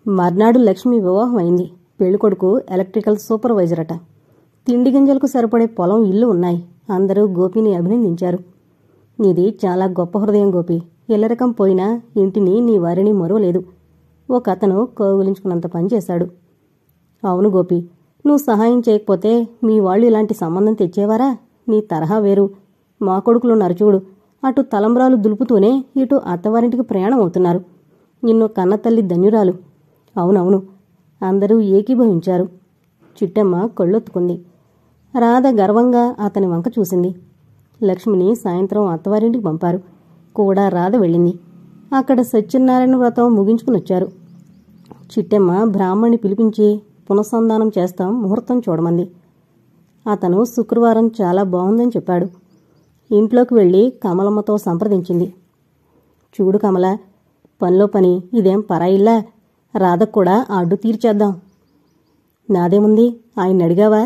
మర్నాడు లక్ష్మి వివాహం అయింది పెళ్ళికొడుకు ఎలక్ట్రికల్ సూపర్వైజర్ అట తిండి గింజలకు సరిపడే పొలం ఇల్లు ఉన్నాయి అందరూ గోపిని అభినందించారు నీది చాలా గొప్ప హృదయం గోపి ఇల్లరకం పోయినా ఇంటిని నీ వారిని మరోలేదు ఒక అతను కౌగులించుకున్నంత పనిచేశాడు అవును గోపి నువ్వు సహాయం చేయకపోతే మీ వాళ్ళు ఇలాంటి సంబంధం తెచ్చేవారా నీ తరహా వేరు మా కొడుకులు నరచూడు అటు తలంబ్రాలు దులుపుతూనే ఇటు అత్తవారింటికి ప్రయాణం అవుతున్నారు నిన్ను కన్నతల్లి ధన్యురాలు అవునవును అందరూ ఏకీభవించారు చిట్టమ్మ కళ్ళొత్తుకుంది రాధ గర్వంగా అతని వంక చూసింది లక్ష్మిని సాయంత్రం అత్తవారింటికి పంపారు కూడా రాధ వెళ్ళింది అక్కడ సత్యనారాయణ వ్రతం ముగించుకుని వచ్చారు చిట్టెమ్మ బ్రాహ్మణ్ణి పిలిపించి పునఃసంధానం చేస్తాం ముహూర్తం చూడమంది అతను శుక్రవారం చాలా బాగుందని చెప్పాడు ఇంట్లోకి వెళ్ళి కమలమ్మతో సంప్రదించింది చూడు కమల పనిలో పని ఇదేం పరాయిల్లా రాధకు కూడా ఆ అడ్డు తీర్చేద్దాం నాదేముంది ఆయన అడిగావా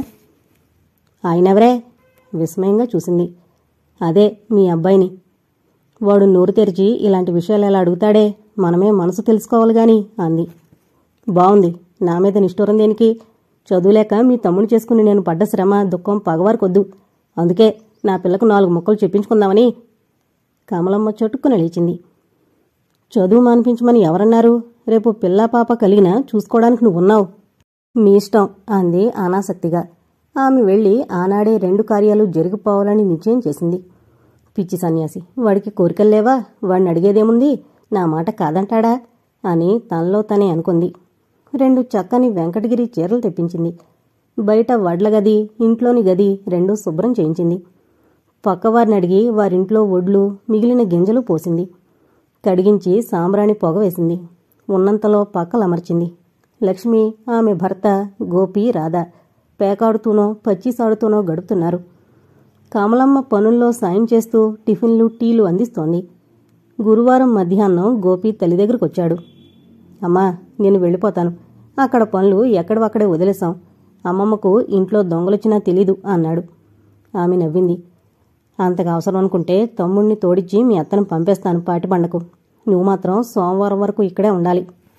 ఆయనెవరే విస్మయంగా చూసింది అదే మీ అబ్బాయిని వాడు నోరు తెరిచి ఇలాంటి విషయాలు ఎలా అడుగుతాడే మనమే మనసు తెలుసుకోవాలి గాని అంది బావుంది నా మీద నిష్ఠూరం దేనికి చదువులేక మీ తమ్ముడు చేసుకుని నేను పడ్డ శ్రమ దుఃఖం పగవారికొద్దు అందుకే నా పిల్లకు నాలుగు ముక్కలు చెప్పించుకుందామని కమలమ్మ చటుక్కున లేచింది చదువు మానిపించమని ఎవరన్నారు రేపు పిల్ల పాప కలిగినా చూసుకోవడానికి నువ్వున్నావు మీ ఇష్టం అంది అనాసక్తిగా ఆమె వెళ్ళి ఆనాడే రెండు కార్యాలు జరిగిపోవాలని నిశ్చయం చేసింది పిచ్చి సన్యాసి వాడికి కోరికల్లేవా వాడిని అడిగేదేముంది నా మాట కాదంటాడా అని తనలో తనే అనుకుంది రెండు చక్కని వెంకటగిరి చీరలు తెప్పించింది బయట వడ్ల గది ఇంట్లోని గది రెండూ శుభ్రం చేయించింది పక్కవారిని అడిగి వారింట్లో ఒడ్లు మిగిలిన గింజలు పోసింది కడిగించి సాంబ్రాణి పొగ వేసింది ఉన్నంతలో పక్కలమర్చింది లక్ష్మి ఆమె భర్త గోపి రాధ పేకాడుతూనో పచ్చిసాడుతూనో గడుపుతున్నారు కమలమ్మ పనుల్లో సాయం చేస్తూ టిఫిన్లు టీలు అందిస్తోంది గురువారం మధ్యాహ్నం గోపి తల్లి దగ్గరకొచ్చాడు అమ్మా నేను వెళ్ళిపోతాను అక్కడ పనులు ఎక్కడవక్కడే వదిలేశాం అమ్మమ్మకు ఇంట్లో దొంగలొచ్చినా తెలీదు అన్నాడు ఆమె నవ్వింది అంతగా అవసరం అనుకుంటే తమ్ముణ్ణి తోడిచ్చి మీ అత్తను పంపేస్తాను పాటి పండకు నువ్వు మాత్రం సోమవారం వరకు ఇక్కడే ఉండాలి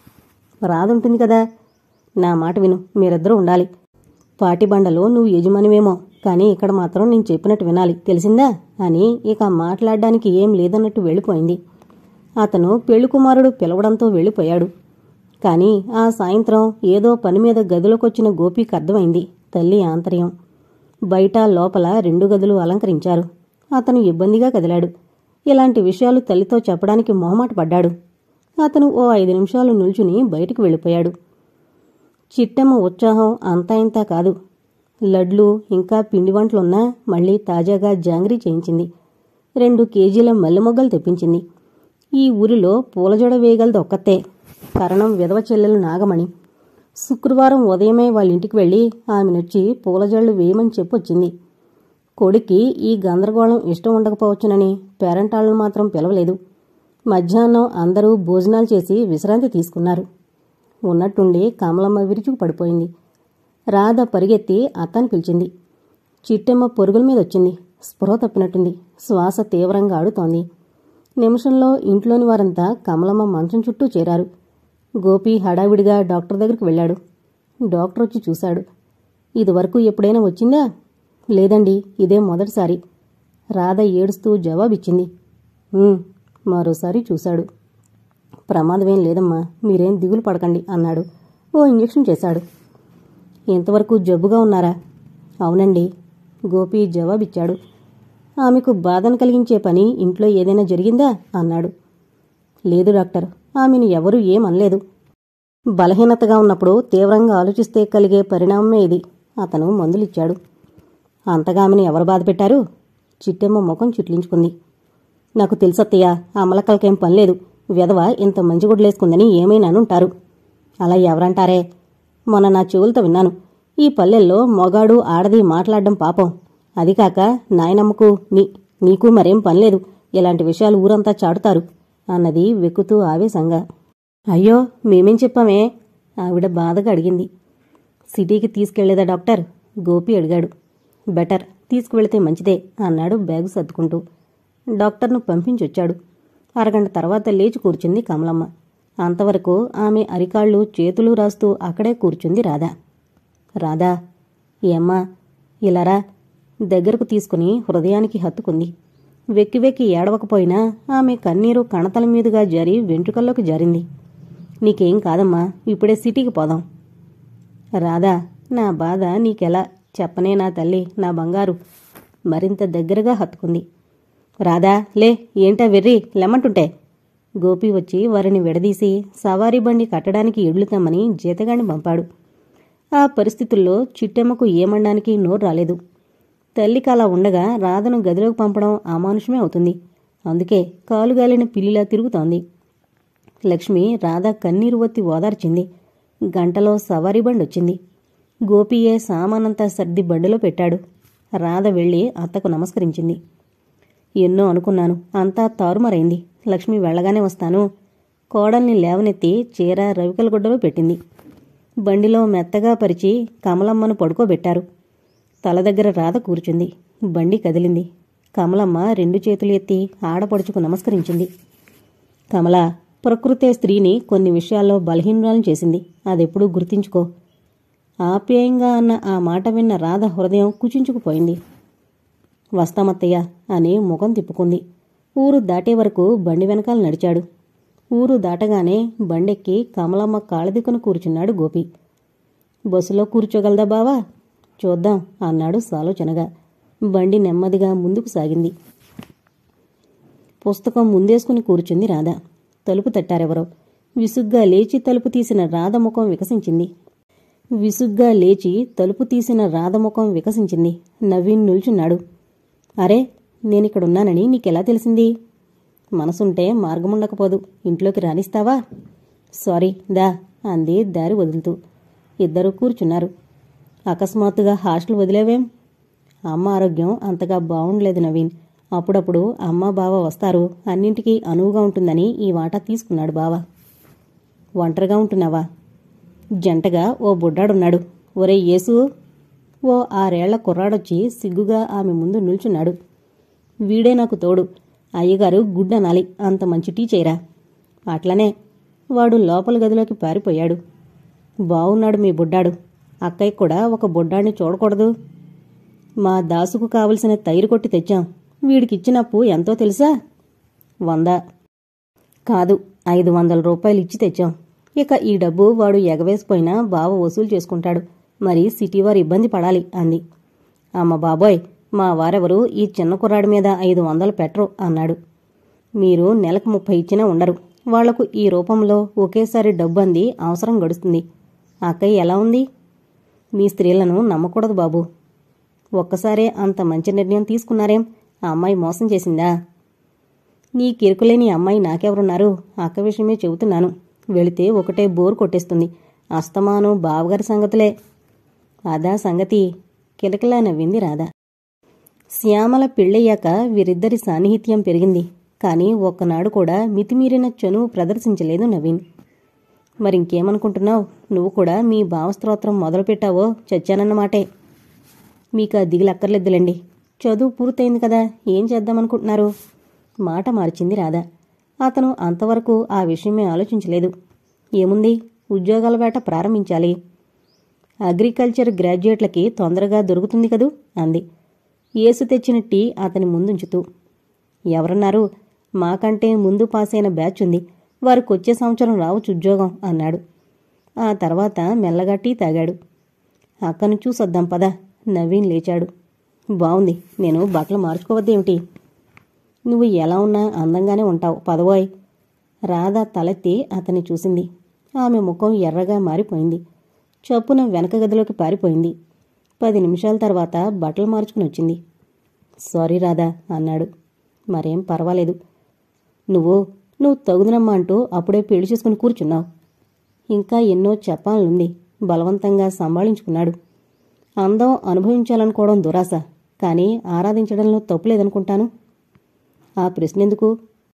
రాదుంటుంది కదా నా మాట విను మీరిద్దరూ ఉండాలి పాటిబండలో నువ్వు యజమానివేమో కానీ ఇక్కడ మాత్రం నేను చెప్పినట్టు వినాలి తెలిసిందా అని ఇక మాట్లాడడానికి ఏం లేదన్నట్టు వెళ్ళిపోయింది అతను పెళ్లికుమారుడు పిలవడంతో వెళ్ళిపోయాడు కానీ ఆ సాయంత్రం ఏదో పని మీద గదిలోకొచ్చిన గోపికి అర్థమైంది తల్లి ఆంతర్యం బయట లోపల రెండు గదులు అలంకరించారు అతను ఇబ్బందిగా కదిలాడు ఇలాంటి విషయాలు తల్లితో చెప్పడానికి మొహమాట పడ్డాడు అతను ఓ ఐదు నిమిషాలు నిల్చుని బయటికి వెళ్ళిపోయాడు చిట్టమ్మ ఉత్సాహం అంతా ఇంతా కాదు లడ్లు ఇంకా పిండి వంటలున్నా మళ్ళీ తాజాగా జాంగ్రీ చేయించింది రెండు కేజీల మల్లెమొగ్గలు తెప్పించింది ఈ ఊరిలో పూలజడ వేయగలది ఒక్కతే కరణం విధవ చెల్లెలు నాగమణి శుక్రవారం ఉదయమే వాళ్ళ ఇంటికి వెళ్ళి ఆమెనొచ్చి పూలజళ్ళు వేయమని చెప్పొచ్చింది కొడుక్కి ఈ గందరగోళం ఇష్టం ఉండకపోవచ్చునని పేరంటాళ్ళను మాత్రం పిలవలేదు మధ్యాహ్నం అందరూ భోజనాలు చేసి విశ్రాంతి తీసుకున్నారు ఉన్నట్టుండి కమలమ్మ విరుచుకు పడిపోయింది రాధ పరిగెత్తి అత్తని పిలిచింది చిట్టెమ్మ పొరుగుల మీద వచ్చింది స్పృహ తప్పినట్టుంది శ్వాస తీవ్రంగా ఆడుతోంది నిమిషంలో ఇంట్లోని వారంతా కమలమ్మ మంచం చుట్టూ చేరారు గోపి హడావిడిగా డాక్టర్ దగ్గరికి వెళ్ళాడు డాక్టర్ వచ్చి చూశాడు ఇదివరకు ఎప్పుడైనా వచ్చిందా లేదండి ఇదే మొదటిసారి రాధ ఏడుస్తూ జవాబిచ్చింది "ఉమ్," మరోసారి చూశాడు ప్రమాదమేం లేదమ్మా మీరేం దిగులు పడకండి అన్నాడు ఓ ఇంజెక్షన్ చేశాడు ఇంతవరకు జబ్బుగా ఉన్నారా అవునండి గోపి జవాబిచ్చాడు ఆమెకు బాధను కలిగించే పని ఇంట్లో ఏదైనా జరిగిందా అన్నాడు లేదు డాక్టర్ ఆమెను ఎవరూ ఏమనలేదు బలహీనతగా ఉన్నప్పుడు తీవ్రంగా ఆలోచిస్తే కలిగే పరిణామమే ఇది అతను మందులిచ్చాడు అంతగా ఆమెను ఎవరు బాధ పెట్టారు చిట్టెమ్మ ముఖం చుట్లించుకుంది నాకు తెలుసత్తయ్య ఆ అమలకలకేం పనిలేదు విధవ ఇంత మంచిగుడ్లేసుకుందని ఏమైనా అనుంటారు అలా ఎవరంటారే మొన్న నా చెవులతో విన్నాను ఈ పల్లెల్లో మొగాడు ఆడది మాట్లాడడం పాపం అది కాక నాయనమ్మకు నీ నీకు మరేం పనిలేదు ఇలాంటి విషయాలు ఊరంతా చాటుతారు అన్నది వెక్కుతూ ఆవేశంగా అయ్యో మేమేం చెప్పామే ఆవిడ బాధగా అడిగింది సిటీకి తీసుకెళ్లేదా డాక్టర్ గోపి అడిగాడు బెటర్ తీసుకువెళితే మంచిదే అన్నాడు బ్యాగు సర్దుకుంటూ డాక్టర్ను పంపించొచ్చాడు అరగంట తర్వాత లేచి కూర్చుంది కమలమ్మ అంతవరకు ఆమె అరికాళ్ళు చేతులు రాస్తూ అక్కడే కూర్చుంది రాధా రాధా ఏమ్మా ఇలారా దగ్గరకు తీసుకుని హృదయానికి హత్తుకుంది వెక్కి వెక్కి ఏడవకపోయినా ఆమె కన్నీరు కణతల మీదుగా జారి వెంట్రుకల్లోకి జారింది నీకేం కాదమ్మా ఇప్పుడే సిటీకి పోదాం రాధా నా బాధ నీకెలా చెప్పనే నా తల్లి నా బంగారు మరింత దగ్గరగా హత్తుకుంది రాధా లే ఏంటా వెర్రి లెమ్మంటుంటే గోపి వచ్చి వారిని విడదీసి సవారీ బండి కట్టడానికి ఎడ్లు తెమ్మని జీతగాడిని పంపాడు ఆ పరిస్థితుల్లో చిట్టెమ్మకు ఏమనడానికి నోరు రాలేదు తల్లికి అలా ఉండగా రాధను గదిలోకి పంపడం అమానుషమే అవుతుంది అందుకే కాలుగాలిన పిల్లిలా తిరుగుతోంది లక్ష్మి రాధ కన్నీరు ఒత్తి ఓదార్చింది గంటలో సవారీ బండి వచ్చింది గోపియే సామానంతా సర్ది బండిలో పెట్టాడు రాధ వెళ్ళి అత్తకు నమస్కరించింది ఎన్నో అనుకున్నాను అంతా తారుమారైంది లక్ష్మి వెళ్ళగానే వస్తాను కోడల్ని లేవనెత్తి చీర రవికలగుడ్డలో పెట్టింది బండిలో మెత్తగా పరిచి కమలమ్మను పడుకోబెట్టారు తల దగ్గర రాధ కూర్చుంది బండి కదిలింది కమలమ్మ రెండు చేతులు ఎత్తి ఆడపడుచుకు నమస్కరించింది కమల ప్రకృతే స్త్రీని కొన్ని విషయాల్లో బలహీనురాలను చేసింది అదెప్పుడూ గుర్తించుకో ఆప్యాయంగా అన్న ఆ మాట విన్న రాధ హృదయం కుచించుకుపోయింది వస్తామత్తయ్య అని ముఖం తిప్పుకుంది ఊరు దాటే వరకు బండి వెనకాల నడిచాడు ఊరు దాటగానే బండెక్కి కమలమ్మ కాళ్ళదిక్కున కూర్చున్నాడు గోపి బస్సులో కూర్చోగలదా బావా చూద్దాం అన్నాడు సాలోచనగా బండి నెమ్మదిగా ముందుకు సాగింది పుస్తకం ముందేసుకుని కూర్చుంది రాధ తలుపు తట్టారెవరో విసుగ్గా లేచి తలుపు తీసిన రాధ ముఖం వికసించింది విసుగ్గా లేచి తలుపు తీసిన రాధ ముఖం వికసించింది నవీన్ నిల్చున్నాడు అరే నేనిక్కడున్నానని నీకెలా తెలిసింది మనసుంటే మార్గముండకపోదు ఇంట్లోకి రానిస్తావా సారీ దా అంది దారి వదులుతూ ఇద్దరూ కూర్చున్నారు అకస్మాత్తుగా హాస్టల్ వదిలేవేం అమ్మ ఆరోగ్యం అంతగా బాగుండలేదు నవీన్ అప్పుడప్పుడు అమ్మ బావ వస్తారు అన్నింటికీ అనువుగా ఉంటుందని ఈ వాటా తీసుకున్నాడు బావ ఒంటరిగా ఉంటున్నావా జంటగా ఓ బుడ్డాడున్నాడు ఒరే యేసు ఓ ఆరేళ్ల కుర్రాడొచ్చి సిగ్గుగా ఆమె ముందు నిల్చున్నాడు వీడే నాకు తోడు అయ్యగారు గుడ్డనాలి అంత మంచి టీచైరా అట్లనే వాడు లోపల గదిలోకి పారిపోయాడు బావున్నాడు మీ బుడ్డాడు అక్కయ్య కూడా ఒక బుడ్డాడిని చూడకూడదు మా దాసుకు కావలసిన తైరు కొట్టి తెచ్చాం వీడికిచ్చినప్పు ఎంతో తెలుసా వంద కాదు ఐదు వందల రూపాయలు ఇచ్చి తెచ్చాం ఇక ఈ డబ్బు వాడు ఎగవేసిపోయినా బావ వసూలు చేసుకుంటాడు మరి సిటీ వారు ఇబ్బంది పడాలి అంది అమ్మ బాబోయ్ మా వారెవరు ఈ చిన్న కుర్రాడి మీద ఐదు వందలు పెట్టరు అన్నాడు మీరు నెలకు ముప్పై ఇచ్చినా ఉండరు వాళ్లకు ఈ రూపంలో ఒకేసారి డబ్బు అంది అవసరం గడుస్తుంది అక్కయ్య ఎలా ఉంది మీ స్త్రీలను నమ్మకూడదు బాబు ఒక్కసారే అంత మంచి నిర్ణయం తీసుకున్నారేం ఆ అమ్మాయి మోసం చేసిందా నీ కిరుకులేని అమ్మాయి నాకెవరున్నారు అక్క విషయమే చెబుతున్నాను వెళితే ఒకటే బోర్ కొట్టేస్తుంది అస్తమాను బావగారి సంగతులే అదా సంగతి కిలకిలా నవ్వింది రాధా శ్యామల పెళ్ళయ్యాక వీరిద్దరి సాన్నిహిత్యం పెరిగింది కానీ ఒక్కనాడు కూడా మితిమీరిన చనువు ప్రదర్శించలేదు నవీన్ మరింకేమనుకుంటున్నావు నువ్వు కూడా మీ భావస్తోత్రం మొదలుపెట్టావో చచ్చానన్నమాటే మీకు ఆ దిగులక్కర్లేదులేండి చదువు పూర్తయింది కదా ఏం చేద్దామనుకుంటున్నారు మాట మార్చింది రాధా అతను అంతవరకు ఆ విషయమే ఆలోచించలేదు ఏముంది ఉద్యోగాల వేట ప్రారంభించాలి అగ్రికల్చర్ గ్రాడ్యుయేట్లకి తొందరగా దొరుకుతుంది కదూ అంది ఏసు తెచ్చిన టీ అతని ముందుంచుతూ ఎవరన్నారు మాకంటే ముందు పాస్ అయిన బ్యాచ్ ఉంది వారికొచ్చే సంవత్సరం రావచ్చు ఉద్యోగం అన్నాడు ఆ తర్వాత మెల్లగా టీ తాగాడు అక్కను చూసొద్దాం పద నవీన్ లేచాడు బావుంది నేను బట్టలు మార్చుకోవద్దేమిటి నువ్వు ఎలా ఉన్నా అందంగానే ఉంటావు పదవాయ్ రాధ తలెత్తి అతన్ని చూసింది ఆమె ముఖం ఎర్రగా మారిపోయింది చప్పున వెనక గదిలోకి పారిపోయింది పది నిమిషాల తర్వాత బట్టలు మార్చుకుని వచ్చింది సారీ రాధా అన్నాడు మరేం పర్వాలేదు నువ్వు నువ్వు తగుదనమ్మా అంటూ అప్పుడే పెళ్లి చేసుకుని కూర్చున్నావు ఇంకా ఎన్నో చెప్పాలనుంది బలవంతంగా సంభాళించుకున్నాడు అందం అనుభవించాలనుకోవడం దురాశ కానీ ఆరాధించడంలో తప్పులేదనుకుంటాను ఆ ప్రశ్నెందుకు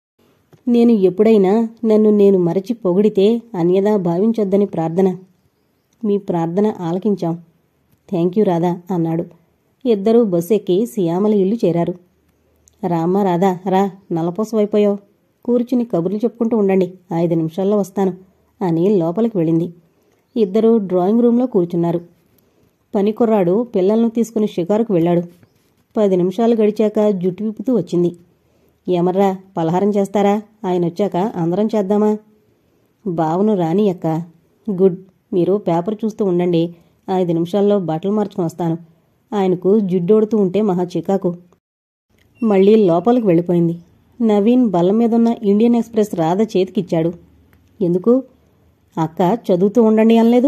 నేను ఎప్పుడైనా నన్ను నేను మరచి పొగిడితే అన్యదా భావించొద్దని ప్రార్థన మీ ప్రార్థన ఆలకించాం థ్యాంక్ యూ రాధా అన్నాడు ఇద్దరూ బస్సు ఎక్కి సియామల ఇల్లు చేరారు రామ్మ రాధా రా నలపోసవైపోయావు కూర్చుని కబుర్లు చెప్పుకుంటూ ఉండండి ఐదు నిమిషాల్లో వస్తాను అని లోపలికి వెళ్ళింది ఇద్దరూ డ్రాయింగ్ రూంలో కూర్చున్నారు పని కుర్రాడు పిల్లలను తీసుకుని షికారుకు వెళ్ళాడు పది నిమిషాలు గడిచాక జుట్టు విప్పుతూ వచ్చింది ఏమర్రా పలహారం చేస్తారా ఆయన వచ్చాక అందరం చేద్దామా బావను రాని అక్క గుడ్ మీరు పేపర్ చూస్తూ ఉండండి ఐదు నిమిషాల్లో బట్టలు మార్చుకొని వస్తాను ఆయనకు జిడ్డోడుతూ ఉంటే మహా చికాకు మళ్ళీ లోపలికి వెళ్ళిపోయింది నవీన్ బల్ల మీదున్న ఇండియన్ ఎక్స్ప్రెస్ రాధ చేతికిచ్చాడు ఎందుకు అక్క చదువుతూ ఉండండి అనలేదు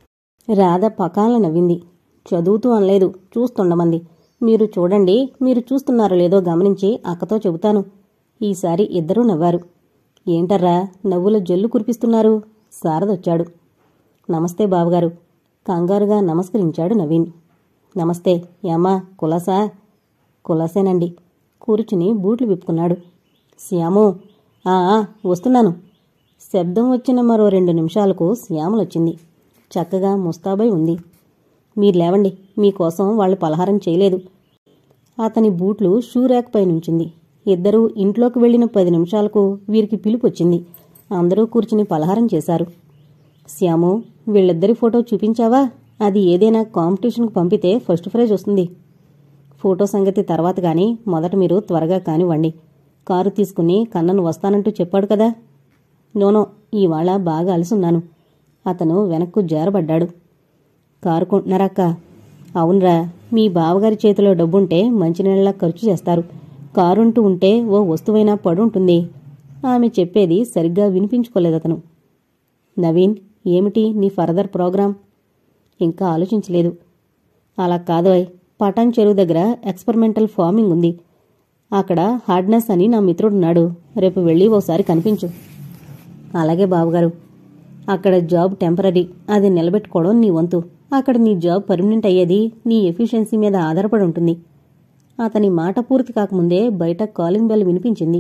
రాధ పకాల నవ్వింది చదువుతూ అనలేదు చూస్తుండమంది మీరు చూడండి మీరు చూస్తున్నారో లేదో గమనించి అక్కతో చెబుతాను ఈసారి ఇద్దరూ నవ్వారు ఏంటర్రా నవ్వుల జల్లు కురిపిస్తున్నారు శారదొచ్చాడు నమస్తే బావగారు కంగారుగా నమస్కరించాడు నవీన్ నమస్తే ఏమ్మా కులాసా కులాసేనండి కూర్చుని బూట్లు విప్పుకున్నాడు శ్యాము ఆ ఆ, వస్తున్నాను శబ్దం వచ్చిన మరో రెండు నిమిషాలకు శ్యామలొచ్చింది చక్కగా ముస్తాబై ఉంది మీరు లేవండి మీకోసం వాళ్ళు పలహారం చేయలేదు అతని బూట్లు షూ ర్యాక్ పై నుంచింది ఇద్దరూ ఇంట్లోకి వెళ్ళిన పది నిమిషాలకు వీరికి పిలుపు వచ్చింది అందరూ కూర్చుని పలహారం చేశారు శ్యాము వీళ్ళిద్దరి ఫోటో చూపించావా అది ఏదైనా కాంపిటీషన్కు పంపితే ఫస్ట్ ప్రైజ్ వస్తుంది ఫోటో సంగతి తర్వాత గాని మొదట మీరు త్వరగా కానివ్వండి కారు తీసుకుని కన్నను వస్తానంటూ చెప్పాడు కదా నోనో ఇవాళ బాగా అలసున్నాను అతను వెనక్కు జారబడ్డాడు కారు కొంటున్నారక్క అవునరా మీ బావగారి చేతిలో డబ్బుంటే మంచినీళ్ళ ఖర్చు చేస్తారు కారుంటూ ఉంటే ఓ వస్తువైనా పడుంటుంది ఆమె చెప్పేది సరిగ్గా వినిపించుకోలేదతను నవీన్ ఏమిటి నీ ఫర్దర్ ప్రోగ్రాం ఇంకా ఆలోచించలేదు అలా కాదోయ్ పటాన్ చెరువు దగ్గర ఎక్స్పెరిమెంటల్ ఫార్మింగ్ ఉంది అక్కడ హార్డ్నెస్ అని నా మిత్రుడున్నాడు రేపు వెళ్ళి ఓసారి కనిపించు అలాగే బావగారు అక్కడ జాబ్ టెంపరీ అది నిలబెట్టుకోవడం నీ వంతు అక్కడ నీ జాబ్ పర్మనెంట్ అయ్యేది నీ ఎఫిషియన్సీ మీద ఆధారపడి ఉంటుంది అతని మాట పూర్తి కాకముందే బయట కాలింగ్ బెల్ వినిపించింది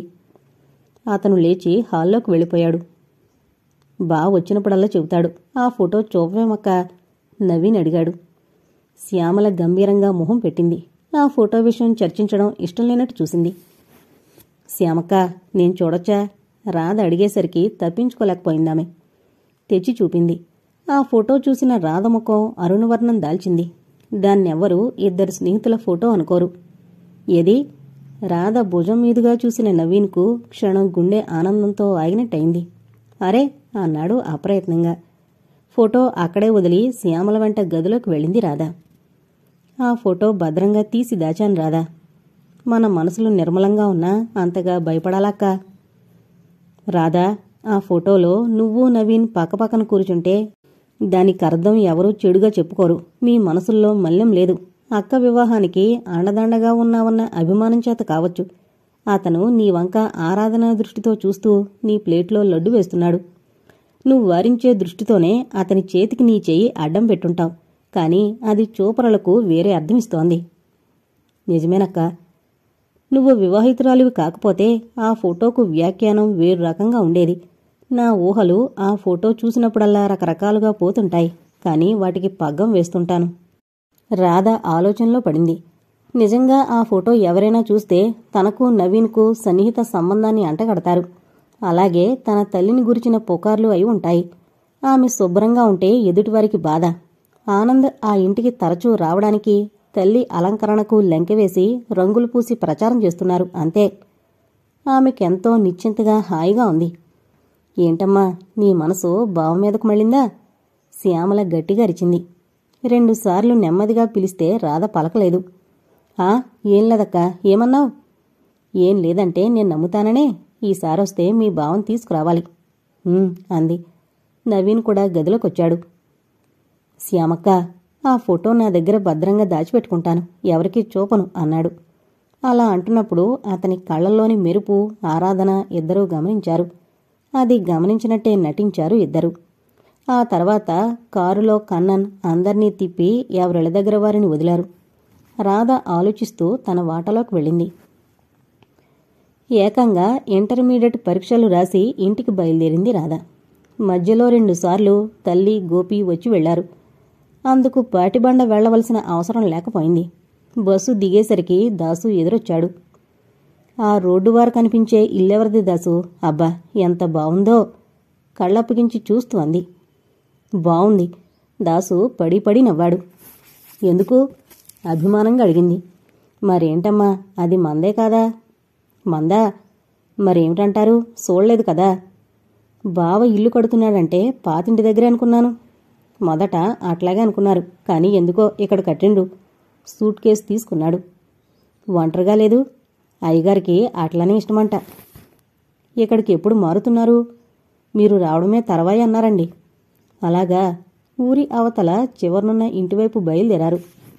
అతను లేచి హాల్లోకి వెళ్ళిపోయాడు బా వచ్చినప్పుడల్లా చెబుతాడు ఆ ఫోటో చూపవేమక్క నవీన్ అడిగాడు శ్యామల గంభీరంగా మొహం పెట్టింది ఆ ఫోటో విషయం చర్చించడం ఇష్టం లేనట్టు చూసింది శ్యామక్క నేను చూడొచ్చా రాధ అడిగేసరికి తప్పించుకోలేకపోయిందామె తెచ్చి చూపింది ఆ ఫోటో చూసిన రాధ ముఖం అరుణవర్ణం దాల్చింది దాన్నెవ్వరూ ఇద్దరు స్నేహితుల ఫోటో అనుకోరు ఏది రాధ భుజం మీదుగా చూసిన నవీన్కు క్షణం గుండె ఆనందంతో ఆగినట్టయింది అరే అన్నాడు అప్రయత్నంగా ఫోటో అక్కడే వదిలి శ్యామల వెంట గదిలోకి వెళ్ళింది రాధా ఆ ఫోటో భద్రంగా తీసి దాచాను రాధా మన మనసులు నిర్మలంగా ఉన్నా అంతగా భయపడాలక్క రాధా ఆ ఫోటోలో నువ్వు నవీన్ పక్కపక్కన కూర్చుంటే దానికి అర్థం ఎవరూ చెడుగా చెప్పుకోరు మీ మనసుల్లో మల్యం లేదు అక్క వివాహానికి అండదండగా ఉన్నావన్న అభిమానం చేత కావచ్చు అతను నీ వంక ఆరాధనా దృష్టితో చూస్తూ నీ ప్లేట్లో లడ్డు వేస్తున్నాడు నువ్వు వారించే దృష్టితోనే అతని చేతికి నీ చెయ్యి అడ్డం పెట్టుంటావు కానీ అది చూపరలకు వేరే అర్థమిస్తోంది నిజమేనక్క నువ్వు వివాహితురాలివి కాకపోతే ఆ ఫోటోకు వ్యాఖ్యానం వేరు రకంగా ఉండేది నా ఊహలు ఆ ఫోటో చూసినప్పుడల్లా రకరకాలుగా పోతుంటాయి కానీ వాటికి పగ్గం వేస్తుంటాను రాధ ఆలోచనలో పడింది నిజంగా ఆ ఫోటో ఎవరైనా చూస్తే తనకు నవీన్కు సన్నిహిత సంబంధాన్ని అంటగడతారు అలాగే తన తల్లిని గురించిన పుకార్లు అయి ఉంటాయి ఆమె శుభ్రంగా ఉంటే ఎదుటివారికి బాధ ఆనంద్ ఆ ఇంటికి తరచూ రావడానికి తల్లి అలంకరణకు లెంకెవేసి రంగులు పూసి ప్రచారం చేస్తున్నారు అంతే ఆమెకెంతో నిశ్చింతగా హాయిగా ఉంది ఏంటమ్మా నీ మనసు బావ మీదకు మళ్ళిందా శ్యామల గట్టిగా అరిచింది రెండుసార్లు నెమ్మదిగా పిలిస్తే రాధ పలకలేదు ఆ ఏం లేదక్క ఏమన్నావు ఏం లేదంటే నేను నమ్ముతాననే ఈసారొస్తే మీ బావం తీసుకురావాలి "ఉమ్," అంది నవీన్ కూడా గదిలోకొచ్చాడు శ్యామక్క ఆ ఫోటో నా దగ్గర భద్రంగా దాచిపెట్టుకుంటాను ఎవరికీ చూపను అన్నాడు అలా అంటున్నప్పుడు అతని కళ్ళల్లోని మెరుపు ఆరాధన ఇద్దరూ గమనించారు అది గమనించినట్టే నటించారు ఇద్దరు ఆ తర్వాత కారులో కన్నన్ అందర్నీ తిప్పి ఎవరిళ్ళ దగ్గర వారిని వదిలారు రాధ ఆలోచిస్తూ తన వాటలోకి వెళ్ళింది ఏకంగా ఇంటర్మీడియట్ పరీక్షలు రాసి ఇంటికి బయలుదేరింది రాధ మధ్యలో రెండుసార్లు తల్లి గోపి వచ్చి వెళ్లారు అందుకు పాటిబండ వెళ్లవలసిన అవసరం లేకపోయింది బస్సు దిగేసరికి దాసు ఎదురొచ్చాడు ఆ రోడ్డు వారు కనిపించే ఇల్లెవరిది దాసు అబ్బా ఎంత బావుందో కళ్ళప్పగించి చూస్తూ అంది బావుంది దాసు పడి పడి నవ్వాడు ఎందుకు అభిమానంగా అడిగింది మరేంటమ్మా అది మందే కాదా మందా మరేమిటంటారు చూడలేదు కదా బావ ఇల్లు కడుతున్నాడంటే పాతింటి దగ్గరే అనుకున్నాను మొదట అట్లాగే అనుకున్నారు కానీ ఎందుకో ఇక్కడ కట్టిండు సూట్ కేసు తీసుకున్నాడు ఒంటరిగా లేదు అయ్యగారికి అట్లనే ఇష్టమంట ఇక్కడికి ఎప్పుడు మారుతున్నారు మీరు రావడమే తర్వాయి అన్నారండి అలాగా ఊరి అవతల చివరనున్న ఇంటివైపు బయలుదేరారు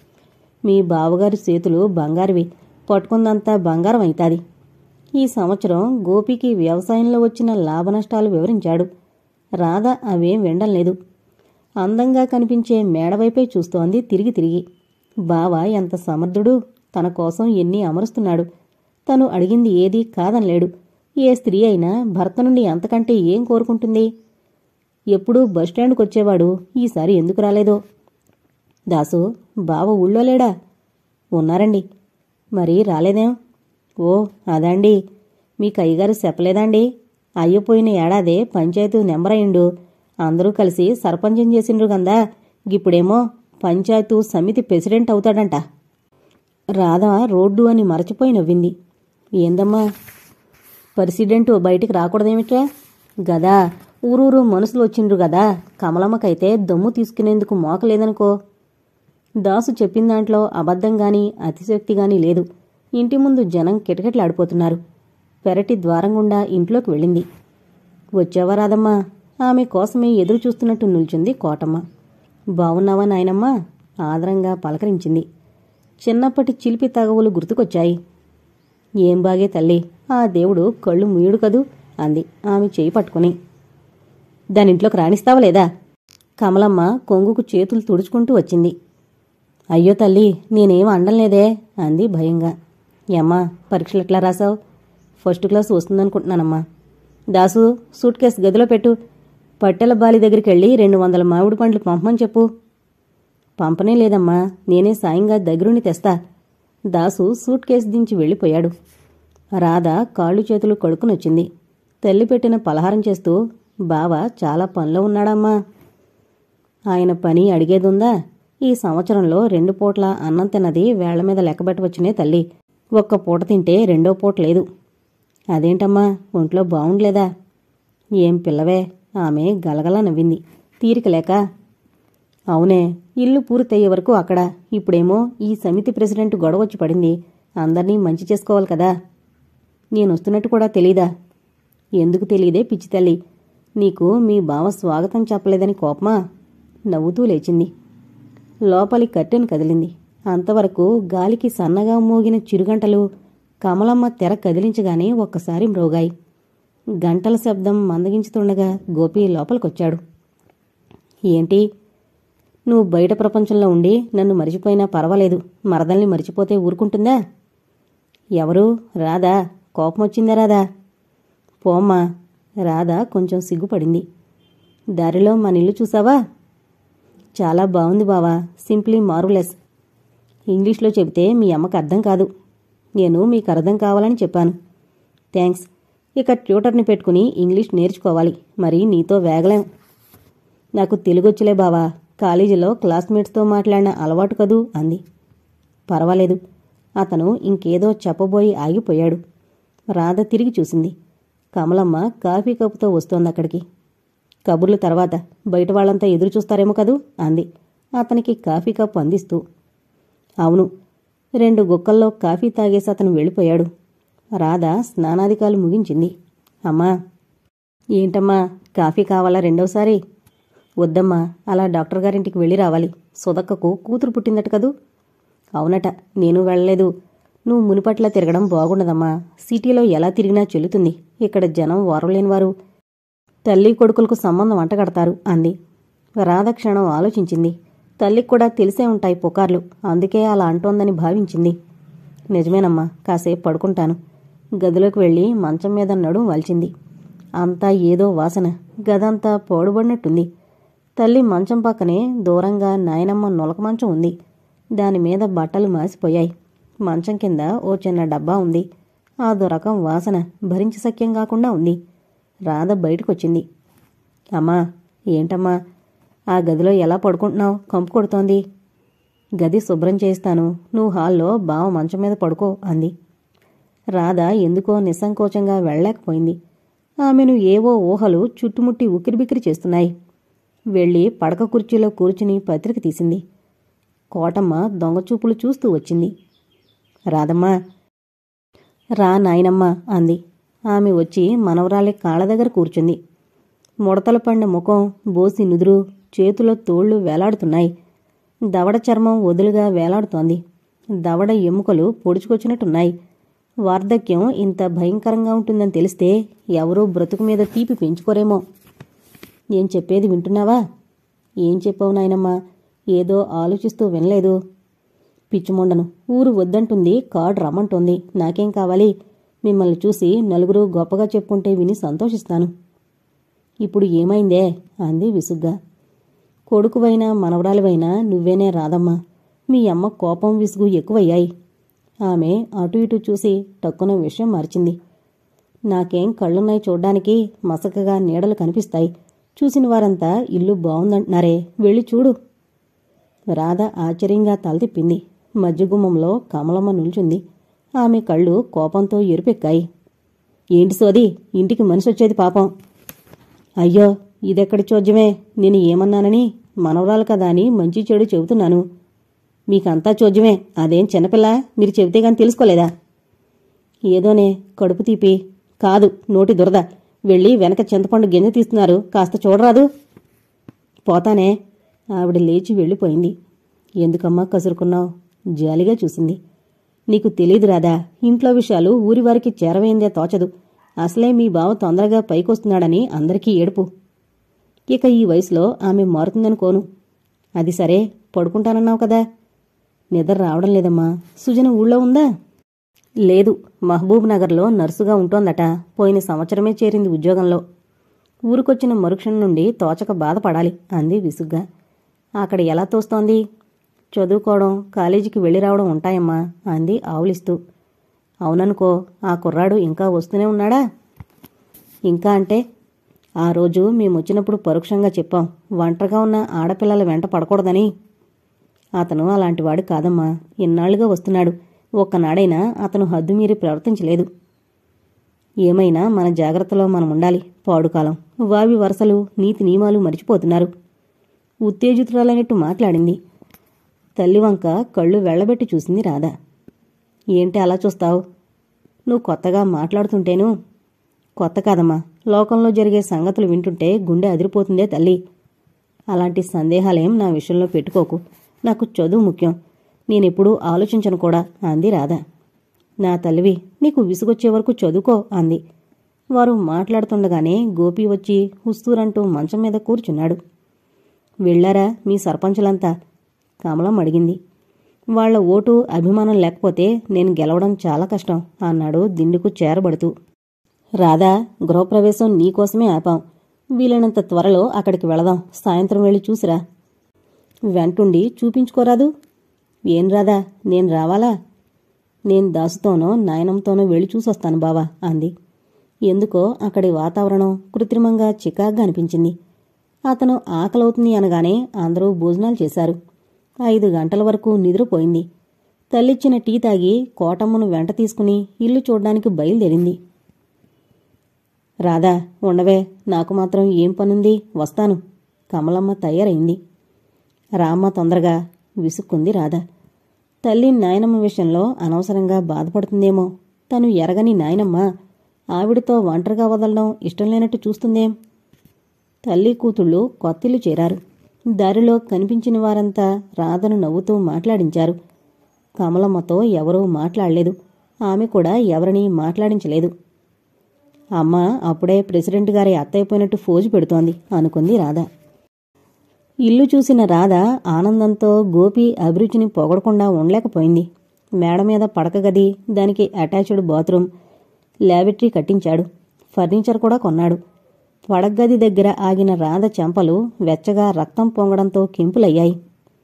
మీ బావగారి చేతులు బంగారువి పట్టుకుందంతా బంగారం అవుతాది ఈ సంవత్సరం గోపికి వ్యవసాయంలో వచ్చిన లాభనష్టాలు వివరించాడు రాధ అవేం వినడం అందంగా కనిపించే మేడవైపే చూస్తోంది తిరిగి తిరిగి బావ ఎంత సమర్థుడు తన కోసం ఎన్ని అమరుస్తున్నాడు తను అడిగింది ఏదీ కాదనలేడు ఏ స్త్రీ అయినా భర్త నుండి అంతకంటే ఏం కోరుకుంటుంది ఎప్పుడూ బస్టాండ్కి వచ్చేవాడు ఈసారి ఎందుకు రాలేదో దాసు బావ ఊళ్ళో లేడా ఉన్నారండి మరి రాలేదేం ఓ అదండి మీకు అయ్యగారు చెప్పలేదండి అయ్యపోయిన ఏడాదే పంచాయతీ నెంబర్ అయిండు అందరూ కలిసి సర్పంచం చేసిండ్రు గందా గిప్పుడేమో పంచాయతీ సమితి ప్రెసిడెంట్ అవుతాడంట రాధ రోడ్డు అని మరచిపోయి నవ్వింది ఏందమ్మా ప్రెసిడెంట్ బయటికి రాకూడదేమిట్రా గదా ఊరూరు మనుషులు వచ్చిండ్రు గదా కమలమ్మకైతే దమ్ము తీసుకునేందుకు మోకలేదనుకో దాసు చెప్పిన దాంట్లో అబద్ధం గాని అతిశక్తి గాని లేదు ఇంటి ముందు జనం కిటకిటలాడిపోతున్నారు పెరటి ద్వారం గుండా ఇంట్లోకి వెళ్ళింది వచ్చావా రాదమ్మా ఆమె కోసమే ఎదురు చూస్తున్నట్టు నిల్చుంది కోటమ్మ బావున్నావా నాయనమ్మా ఆదరంగా పలకరించింది చిన్నప్పటి చిలిపి తగవులు గుర్తుకొచ్చాయి ఏం బాగే తల్లి ఆ దేవుడు కళ్ళు ముయ్యుడు కదూ అంది ఆమె చేయి పట్టుకుని దానింట్లోకి రాణిస్తావా లేదా కమలమ్మ కొంగుకు చేతులు తుడుచుకుంటూ వచ్చింది అయ్యో తల్లి నేనేం అండలేదే అంది భయంగా ఏమ్మా పరీక్షలు ఎట్లా రాసావు ఫస్ట్ క్లాస్ వస్తుందనుకుంటున్నానమ్మా దాసు సూట్ కేసు గదిలో పెట్టు పట్టెల బాలి దగ్గరికి వెళ్ళి రెండు వందల మామిడి పండ్లు పంపమని చెప్పు పంపనే లేదమ్మా నేనే సాయంగా దగ్గరుండి తెస్తా దాసు సూట్ కేసు దించి వెళ్ళిపోయాడు రాధ కాళ్ళు చేతులు కడుక్కునొచ్చింది తల్లి పెట్టిన పలహారం చేస్తూ బావ చాలా పనిలో ఉన్నాడమ్మా ఆయన పని అడిగేదుందా ఈ సంవత్సరంలో రెండు పూట్ల అన్నం తిన్నది వేళ్ల మీద లెక్కబెట్టవచ్చునే తల్లి ఒక్క పూట తింటే రెండో పూట లేదు అదేంటమ్మా ఒంట్లో బావుండలేదా ఏం పిల్లవే ఆమె గలగలా నవ్వింది తీరిక లేక అవునే ఇల్లు పూర్తయ్యే వరకు అక్కడ ఇప్పుడేమో ఈ సమితి ప్రెసిడెంట్ గొడవచ్చి పడింది అందర్నీ మంచి చేసుకోవాలి కదా నేనొస్తున్నట్టు కూడా తెలీదా ఎందుకు తెలీదే పిచ్చి తల్లి నీకు మీ బావ స్వాగతం చెప్పలేదని కోపమా నవ్వుతూ లేచింది లోపలి కట్టెను కదిలింది అంతవరకు గాలికి సన్నగా మోగిన చిరుగంటలు కమలమ్మ తెర కదిలించగానే ఒక్కసారి మ్రోగాయి గంటల శబ్దం మందగించుతుండగా గోపి లోపలికొచ్చాడు ఏంటి నువ్వు బయట ప్రపంచంలో ఉండి నన్ను మరిచిపోయినా పర్వాలేదు మరదల్ని మరిచిపోతే ఊరుకుంటుందా ఎవరు రాదా కోపం వచ్చిందా రాదా పోమ్మా రాధా కొంచెం సిగ్గుపడింది దారిలో మన ఇల్లు చూసావా చాలా బాగుంది బావా సింప్లీ మార్వులెస్ ఇంగ్లీష్లో చెబితే మీ అమ్మకు అర్థం కాదు నేను మీకు అర్థం కావాలని చెప్పాను థ్యాంక్స్ ఇక ట్యూటర్ని పెట్టుకుని ఇంగ్లీష్ నేర్చుకోవాలి మరి నీతో వేగలేం నాకు తెలుగొచ్చులే బావా కాలేజీలో క్లాస్మేట్స్తో మాట్లాడిన అలవాటు కదూ అంది పర్వాలేదు అతను ఇంకేదో చెప్పబోయి ఆగిపోయాడు రాధ తిరిగి చూసింది కమలమ్మ కాఫీ కప్పుతో వస్తోంది అక్కడికి కబుర్లు తర్వాత బయట వాళ్ళంతా ఎదురు చూస్తారేమో కదూ అంది అతనికి కాఫీ కప్పు అందిస్తూ అవును రెండు గుక్కల్లో కాఫీ తాగేసి అతను వెళ్ళిపోయాడు రాధ స్నానాధికాలు ముగించింది అమ్మా ఏంటమ్మా కాఫీ కావాలా రెండోసారి వద్దమ్మా అలా డాక్టర్ గారింటికి వెళ్ళి రావాలి సుదక్కకు కూతురు పుట్టిందట కదూ అవునట నేను వెళ్ళలేదు నువ్వు మునిపట్ల తిరగడం బాగుండదమ్మా సిటీలో ఎలా తిరిగినా చెల్లుతుంది ఇక్కడ జనం వారలేనివారు తల్లి కొడుకులకు సంబంధం అంటగడతారు అంది రాధ క్షణం ఆలోచించింది తల్లికి కూడా తెలిసే ఉంటాయి పుకార్లు అందుకే అలా అంటోందని భావించింది నిజమేనమ్మా కాసేపు పడుకుంటాను గదిలోకి వెళ్ళి మంచం మీద నడుం వాల్చింది అంతా ఏదో వాసన గదంతా పోడుబడినట్టుంది తల్లి మంచం పక్కనే దూరంగా నాయనమ్మ నులక మంచం ఉంది దాని మీద బట్టలు మాసిపోయాయి మంచం కింద ఓ చిన్న డబ్బా ఉంది అదో రకం వాసన భరించి సఖ్యం కాకుండా ఉంది రాధ బయటకొచ్చింది అమ్మా ఏంటమ్మా ఆ గదిలో ఎలా పడుకుంటున్నావు కంపు కొడుతోంది గది శుభ్రం చేస్తాను నువ్వు హాల్లో బావ మంచం మీద పడుకో అంది రాధ ఎందుకో నిస్సంకోచంగా వెళ్ళలేకపోయింది ఆమెను ఏవో ఊహలు చుట్టుముట్టి ఉక్కిరిబిక్కిరి చేస్తున్నాయి వెళ్ళి పడక కుర్చీలో కూర్చుని పత్రిక తీసింది కోటమ్మ దొంగచూపులు చూస్తూ వచ్చింది రాదమ్మా రా నాయనమ్మ అంది ఆమె వచ్చి మనవరాలి కాళ్ళ దగ్గర కూర్చుంది ముడతలు పడిన ముఖం బోసి నుదురు చేతిలో తోళ్లు వేలాడుతున్నాయి దవడ చర్మం వదులుగా వేలాడుతోంది దవడ ఎముకలు పొడుచుకొచ్చినట్టున్నాయి వార్ధక్యం ఇంత భయంకరంగా ఉంటుందని తెలిస్తే ఎవరూ బ్రతుకు మీద తీపి పెంచుకోరేమో ఏం చెప్పేది వింటున్నావా ఏం చెప్పావు నాయనమ్మా ఏదో ఆలోచిస్తూ వినలేదు పిచ్చిమొండను ఊరు వద్దంటుంది కార్డు రమ్మంటోంది నాకేం కావాలి మిమ్మల్ని చూసి నలుగురు గొప్పగా చెప్పుకుంటే విని సంతోషిస్తాను ఇప్పుడు ఏమైందే అంది విసుగ్గా కొడుకువైనా మనవరాలివైనా నువ్వేనే రాదమ్మా మీ అమ్మ కోపం విసుగు ఎక్కువయ్యాయి ఆమె అటు ఇటు చూసి టక్కున విషయం మార్చింది నాకేం కళ్ళున్నాయి చూడ్డానికి మసకగా నీడలు కనిపిస్తాయి చూసిన వారంతా ఇల్లు బావుందంటున్నారే వెళ్ళి చూడు రాధ ఆశ్చర్యంగా తల తిప్పింది మధ్యగుమ్మంలో కమలమ్మ నిల్చుంది ఆమె కళ్ళు కోపంతో ఎరుపెక్కాయి ఏంటి సోది ఇంటికి మనిషి వచ్చేది పాపం అయ్యో ఇదెక్కడి చోద్యమే నేను ఏమన్నానని మనవరాలు కదా అని మంచి చెడు చెబుతున్నాను మీకంతా చోద్యమే అదేం చిన్నపిల్ల మీరు చెబితే గాని తెలుసుకోలేదా ఏదోనే కడుపు తీపి కాదు నోటి దురద వెళ్ళి వెనక చింతపండు గింజ తీస్తున్నారు కాస్త చూడరాదు పోతానే ఆవిడ లేచి వెళ్ళిపోయింది ఎందుకమ్మా కసురుకున్నావు జాలిగా చూసింది నీకు తెలీదు రాదా ఇంట్లో విషయాలు ఊరివారికి చేరవేందే తోచదు అసలే మీ బావ తొందరగా పైకొస్తున్నాడని అందరికీ ఏడుపు ఇక ఈ వయసులో ఆమె మారుతుందనుకోను అది సరే పడుకుంటానన్నావు కదా నిద్ర రావడం లేదమ్మా సుజన ఊళ్ళో ఉందా లేదు మహబూబ్ నగర్లో నర్సుగా ఉంటోందట పోయిన సంవత్సరమే చేరింది ఉద్యోగంలో ఊరికొచ్చిన మరుక్షణం నుండి తోచక బాధపడాలి అంది విసుగ్గా అక్కడ ఎలా తోస్తోంది చదువుకోవడం కాలేజీకి వెళ్ళి రావడం ఉంటాయమ్మా అంది ఆవులిస్తూ అవుననుకో ఆ కుర్రాడు ఇంకా వస్తూనే ఉన్నాడా ఇంకా అంటే ఆ రోజు మేమొచ్చినప్పుడు పరోక్షంగా చెప్పాం ఒంటరిగా ఉన్న ఆడపిల్లల వెంట పడకూడదని అతను అలాంటివాడు కాదమ్మా ఇన్నాళ్లుగా వస్తున్నాడు ఒక్కనాడైనా అతను హద్దు మీరి ప్రవర్తించలేదు ఏమైనా మన జాగ్రత్తలో మనం ఉండాలి పాడుకాలం వావి వరసలు నీతి నియమాలు మరిచిపోతున్నారు ఉత్తేజితురాలైనట్టు మాట్లాడింది తల్లి వంక కళ్ళు వెళ్లబెట్టి చూసింది రాధ ఏంటి అలా చూస్తావు నువ్వు కొత్తగా మాట్లాడుతుంటేను కొత్త కాదమ్మా లోకంలో జరిగే సంగతులు వింటుంటే గుండె అదిరిపోతుందే తల్లి అలాంటి సందేహాలేం నా విషయంలో పెట్టుకోకు నాకు చదువు ముఖ్యం నేనెప్పుడూ ఆలోచించను కూడా అంది రాధ నా తల్లివి నీకు విసుగొచ్చే వరకు చదువుకో అంది వారు మాట్లాడుతుండగానే గోపి వచ్చి హుస్తూరంటూ మంచం మీద కూర్చున్నాడు వెళ్ళారా మీ సర్పంచులంతా కమలం అడిగింది వాళ్ల ఓటు అభిమానం లేకపోతే నేను గెలవడం చాలా కష్టం అన్నాడు దిండుకు చేరబడుతూ రాధా గృహప్రవేశం నీకోసమే ఆపాం వీలైనంత త్వరలో అక్కడికి వెళదాం సాయంత్రం వెళ్ళి చూసిరా వెంటుండి చూపించుకోరాదు ఏం రాదా నేను రావాలా నేను దాసుతోనో నాయనంతోనో వెళ్ళి చూసొస్తాను బావా అంది ఎందుకో అక్కడి వాతావరణం కృత్రిమంగా చికాగ్గా అనిపించింది అతను ఆకలవుతుంది అనగానే అందరూ భోజనాలు చేశారు ఐదు గంటల వరకు నిద్రపోయింది తల్లిచ్చిన టీ తాగి కోటమ్మను వెంట తీసుకుని ఇల్లు చూడ్డానికి బయలుదేరింది రాధా ఉండవే నాకు మాత్రం ఏం పనుంది వస్తాను కమలమ్మ తయారైంది రామ్మ తొందరగా విసుక్కుంది రాధ తల్లి నాయనమ్మ విషయంలో అనవసరంగా బాధపడుతుందేమో తను ఎరగని నాయనమ్మ ఆవిడతో ఒంటరిగా వదలడం ఇష్టం లేనట్టు చూస్తుందేం తల్లి కూతుళ్ళు కొత్తిల్లు చేరారు దారిలో కనిపించిన వారంతా రాధను నవ్వుతూ మాట్లాడించారు కమలమ్మతో ఎవరూ మాట్లాడలేదు ఆమె కూడా ఎవరినీ మాట్లాడించలేదు అమ్మ అప్పుడే ప్రెసిడెంట్ గారి అత్తయిపోయినట్టు ఫోజు పెడుతోంది అనుకుంది రాధ ఇల్లు చూసిన రాధ ఆనందంతో గోపి అభిరుచిని పొగడకుండా ఉండలేకపోయింది మేడ మీద పడక గది దానికి అటాచ్డ్ బాత్రూమ్ ల్యాబెటరీ కట్టించాడు ఫర్నిచర్ కూడా కొన్నాడు పడగది దగ్గర ఆగిన రాధ చెంపలు వెచ్చగా రక్తం పొంగడంతో కెంపులయ్యాయి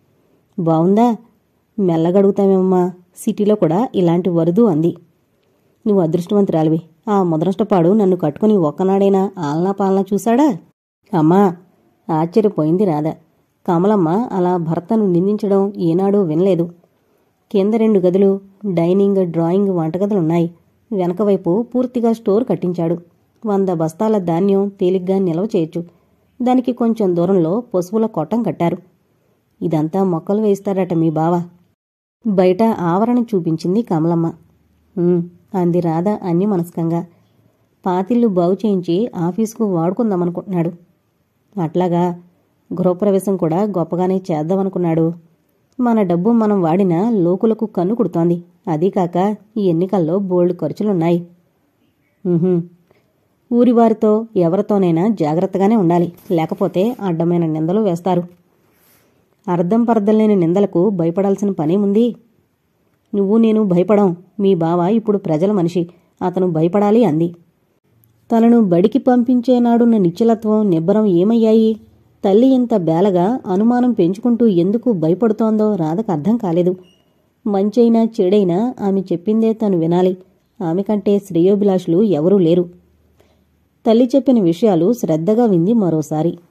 బావుందా మెల్లగడుగుతామేమ్మా సిటీలో కూడా ఇలాంటి వరుదు అంది నువ్వు అదృష్టవంతురాలివి ఆ ముద్రష్టపాడు నన్ను కట్టుకుని ఒక్కనాడైనా ఆలనా పాలనా చూశాడా అమ్మా ఆశ్చర్యపోయింది రాధ కమలమ్మ అలా భర్తను నిందించడం ఏనాడూ వినలేదు కింద రెండు గదులు డైనింగ్ డ్రాయింగ్ వంటగదులున్నాయి వెనకవైపు పూర్తిగా స్టోర్ కట్టించాడు వంద బస్తాల ధాన్యం తేలిగ్గా నిల్వ చేయొచ్చు దానికి కొంచెం దూరంలో పశువుల కొట్టం కట్టారు ఇదంతా మొక్కలు వేస్తాడట మీ బావ బయట ఆవరణ చూపించింది కమలమ్మ "ఉమ్," అంది రాధ అన్ని మనస్కంగా పాతిళ్ళు బాగు చేయించి ఆఫీసుకు వాడుకుందామనుకుంటున్నాడు అట్లాగా గృహప్రవేశం కూడా గొప్పగానే చేద్దామనుకున్నాడు మన డబ్బు మనం వాడిన లోకులకు కన్ను కుడుతోంది అదీ కాక ఈ ఎన్నికల్లో బోల్డ్ ఖర్చులున్నాయి ఉహుం. ఊరివారితో ఎవరితోనైనా జాగ్రత్తగానే ఉండాలి లేకపోతే అడ్డమైన నిందలు వేస్తారు అర్థం పర్థం లేని నిందలకు భయపడాల్సిన పనేముంది నువ్వు నేను భయపడం మీ బావ ఇప్పుడు ప్రజల మనిషి అతను భయపడాలి అంది తనను బడికి పంపించేనాడున్న నిశ్చలత్వం నిబ్బరం ఏమయ్యాయి తల్లి ఇంత బేలగా అనుమానం పెంచుకుంటూ ఎందుకు భయపడుతోందో రాధకు అర్థం కాలేదు మంచైనా చెడైనా ఆమె చెప్పిందే తను వినాలి ఆమె కంటే శ్రేయోభిలాషులు ఎవరూ లేరు తల్లి చెప్పిన విషయాలు శ్రద్ధగా వింది మరోసారి